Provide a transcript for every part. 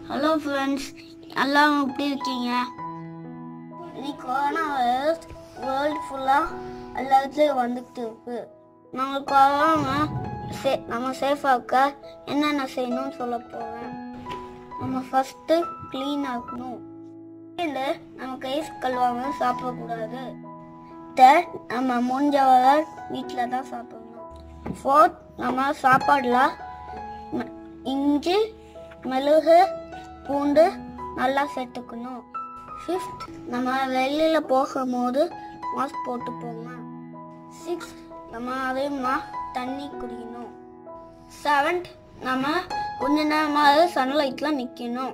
hello friends எல்லாம் எப்படி இருக்கீங்க இன்னைக்கு கொரோனா வைரஸ் வேர்ல்டு ஃபுல்லாக எல்லாத்துலேயும் வந்துக்கிட்டு இருக்கு நம்ம கொரோனா சே நம்ம சேஃபாக என்னென்ன செய்யணும்னு சொல்ல போகிறேன் நம்ம ஃபஸ்ட்டு க்ளீனாக இருக்கணும் செகண்டு நம்ம கை கழுவாமல் சாப்பிடக்கூடாது தேர்ட் நம்ம முடிஞ்ச வரை வீட்டில் தான் சாப்பிடணும் ஃபோர்த் நம்ம சாப்பாடில் ம- இஞ்சி மிளகு பூண்டு நல்லா சேர்த்துக்கணும் ஃபிஃப்த் நம்ம வெளியில் போகும்போது மாஸ்க் போட்டு போங்க சிக்ஸ் நம்ம அதிகமாக தண்ணி குடிக்கணும் செவன்த் நம்ம கொஞ்ச நேரமாவது சன்லைட்டில் நிற்கணும்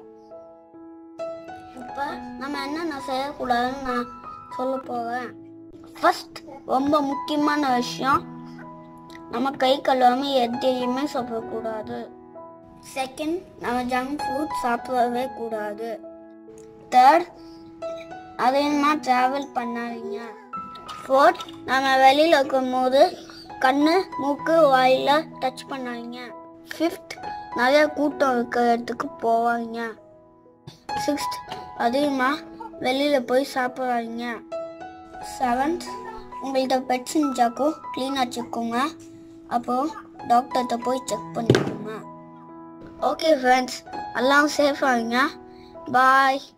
இப்போ நம்ம என்னென்ன செய்யக்கூடாதுன்னு நான் சொல்ல போகிறேன் ஃபர்ஸ்ட் ரொம்ப முக்கியமான விஷயம் நம்ம கை கழுவாம எதையுமே சாப்பிடக்கூடாது செகண்ட் நம்ம ஜங்க் ஃபுட் சாப்பிடவே கூடாது தேர்ட் அதிகமாக ட்ராவல் பண்ணாதீங்க ஃபோர்த் நம்ம வெளியில் இருக்கும்போது கண்ணு மூக்கு வாயில் டச் பண்ணாதீங்க ஃபிஃப்த் நிறைய கூட்டம் இருக்கிற இடத்துக்கு போவாங்க சிக்ஸ்த் அதிகமாக வெளியில் போய் சாப்பிடாதீங்க செவன்த் உங்கள்கிட்ட பெட்ஸ் இருந்தாக்கும் க்ளீனாக வச்சுக்கோங்க அப்போது டாக்டர்கிட்ட போய் செக் பண்ணிக்கோங்க ஓகே ஃப்ரெண்ட்ஸ் எல்லாம் சேஃபாக இருங்க பாய்